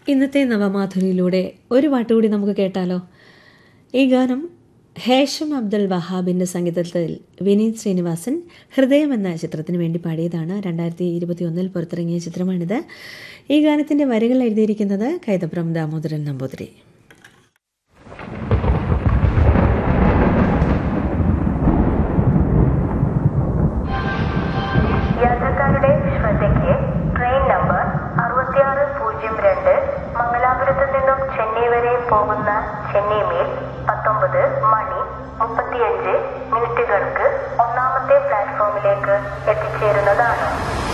ഇന്നത്തെ നവമാധുരിയിലൂടെ ഒരു പാട്ടുകൂടി നമുക്ക് കേട്ടാലോ ഈ ഗാനം ഹേഷം അബ്ദുൽ വഹാബിൻ്റെ സംഗീതത്തിൽ വിനീത് ശ്രീനിവാസൻ ഹൃദയം എന്ന ചിത്രത്തിന് വേണ്ടി പാടിയതാണ് രണ്ടായിരത്തി ഇരുപത്തി ഒന്നിൽ പുറത്തിറങ്ങിയ ചിത്രമാണിത് ഈ ഗാനത്തിൻ്റെ വരികൾ എഴുതിയിരിക്കുന്നത് കൈതപ്രം ദാമോദരൻ നമ്പൂതിരി യാത്രക്കാരുടെ ശ്രദ്ധയ്ക്ക് ട്രെയിൻ നമ്പർ അറുപത്തിയാറ് പൂജ്യം രണ്ട് മംഗലാപുരത്ത് നിന്നും ചെന്നൈ വരെ പോകുന്ന ചെന്നൈ മെയിൽ പത്തൊമ്പത് മണി മുപ്പത്തിയഞ്ച് മിനിറ്റുകൾക്ക് ഒന്നാമത്തെ പ്ലാറ്റ്ഫോമിലേക്ക് എത്തിച്ചേരുന്നതാണ്